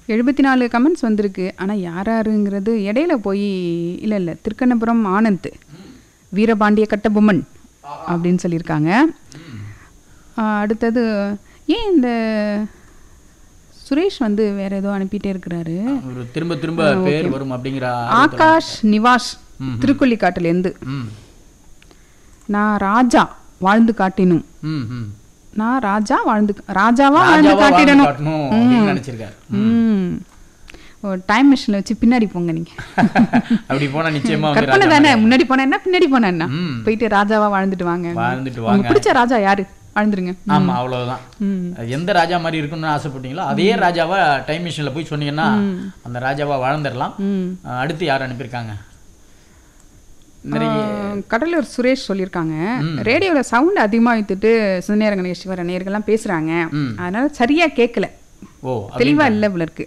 எழுபத்தி நாலு கமெண்ட்ஸ் வந்திருக்கு ஆனால் யார் யாருங்கிறது இடையில போய் இல்லை இல்லை திருக்கண்ணபுரம் ஆனந்த் வீரபாண்டிய கட்டபொம்மன் அப்படின்னு சொல்லியிருக்காங்க ஆ, அடுத்தது ஏன் இந்த சுரேஷ் வந்து வேற ஏதோ அனுப்பிட்டே இருக்கிறாரு ஒரு திரும்ப திரும்ப பேர் வரும் அப்படிங்கிற ஆகாஷ் நிவாஷ் திருக்கொல்லிக்காட்டிலேருந்து ம் நான் ராஜா வாழ்ந்து காட்டினும் ம் ம் நான் ராஜா வாழ்ந்து ராஜாவா வாழ்ந்து ராஜாவா வாழ்ந்து காட்டிடணும் காட்டணும் அப்படின்னு நினைச்சிருக்காரு ம் ஒரு டைம் மிஷினில் வச்சு பின்னாடி போங்க நீங்க அப்படி போனா நிச்சயமா வந்து கற்பனை ராஜா தானே முன்னாடி போனா என்ன பின்னாடி போனா என்ன ம். போயிட்டு ராஜாவா வாழ்ந்துட்டு வாங்க வாழ்ந்துட்டு உங்களுக்கு வாங்க பிடிச்ச ராஜா யாரு வாழ்ந்துருங்க ஆமா அவ்வளவுதான் ம். எந்த ராஜா மாதிரி இருக்கணும்னு ஆசைப்பட்டீங்களோ அதே ராஜாவா டைம் மிஷின்ல போய் சொன்னீங்கன்னா அந்த ராஜாவா வாழ்ந்துடலாம் ம் அஹ் அடுத்து யார் அனுப்பியிருக்காங்க நிறைய ஆ, கடலூர் சுரேஷ் சொல்லியிருக்காங்க ரேடியோல சவுண்ட் அதிகமா வைத்துட்டு சுதநேர கணேஸ்வர நேர்கள்லாம் பேசுறாங்க ம். அதனால சரியா கேட்கல ஓ தெளிவா இல்ல போல இருக்கு